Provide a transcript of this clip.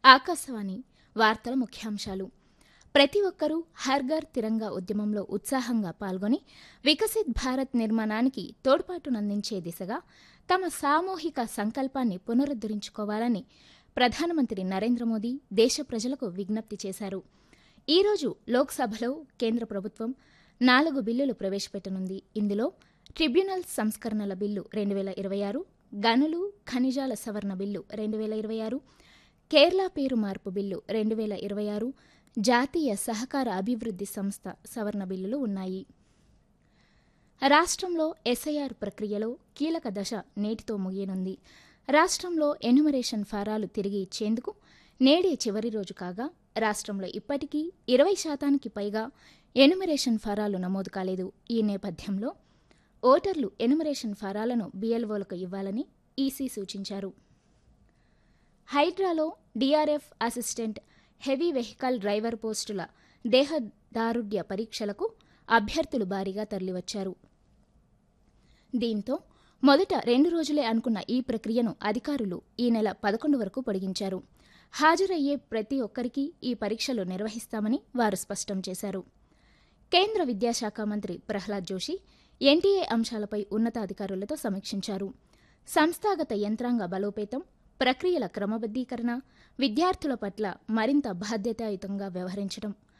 ఆకాశవాణి వార్తల ముఖ్యాంశాలు ప్రతి ఒక్కరూ హర్ ఘర్ తిరంగా ఉద్యమంలో ఉత్సాహంగా పాల్గొని వికసిత్ భారత్ నిర్మాణానికి తోడ్పాటునందించే దిశగా తమ సామూహిక సంకల్పాన్ని పునరుద్దరించుకోవాలని ప్రధానమంత్రి నరేంద్ర మోదీ దేశ ప్రజలకు విజ్ఞప్తి చేశారు ఈరోజు లోక్సభలో కేంద్ర ప్రభుత్వం నాలుగు బిల్లులు ప్రవేశపెట్టనుంది ఇందులో ట్రిబ్యునల్ సంస్కరణల బిల్లు రెండు వేల ఇరవై ఆరు గనులు ఖనిజాల సవరణ బిల్లు రెండు వేల ఇరవై ఆరు కేరళ పేరు మార్పు బిల్లు రెండు వేల ఇరవై ఆరు జాతీయ సహకార అభివృద్ధి సంస్థ సవరణ బిల్లులు ఉన్నాయి రాష్ట్రంలో ఎస్ఐఆర్ ప్రక్రియలో కీలక దశ నేటితో ముగియనుంది రాష్ట్రంలో ఎన్యుమరేషన్ ఫారాలు తిరిగి ఇచ్చేందుకు నేడే చివరి రోజు కాగా రాష్ట్రంలో ఇప్పటికీ ఇరవై శాతానికి పైగా ఎన్యుమరేషన్ ఫారాలు నమోదు కాలేదు ఈ నేపథ్యంలో ఓటర్లు ఎన్యుమరేషన్ ఫారాలను బీఎల్ఓలకు ఇవ్వాలని ఈసీ సూచించారు హైడ్రాలో DRF assistant heavy vehicle driver పోస్టుల దేహదారుఢ్య పరీక్షలకు అభ్యర్థులు భారీగా తరలివచ్చారు దీంతో మొదట రెండు రోజులే అనుకున్న ఈ ప్రక్రియను అధికారులు ఈ నెల పదకొండు వరకు పొడిగించారు హాజరయ్యే ప్రతి ఒక్కరికి ఈ పరీక్షలు నిర్వహిస్తామని వారు స్పష్టం చేశారు కేంద్ర విద్యాశాఖ మంత్రి ప్రహ్లాద్ జోషి ఎన్టీఏ అంశాలపై ఉన్నతాధికారులతో సమీక్షించారు సంస్థాగత యంత్రాంగ బలోపేతం ప్రక్రియల క్రమబద్దీకరణ విద్యార్థుల పట్ల మరింత బాధ్యతాయుతంగా వ్యవహరించడం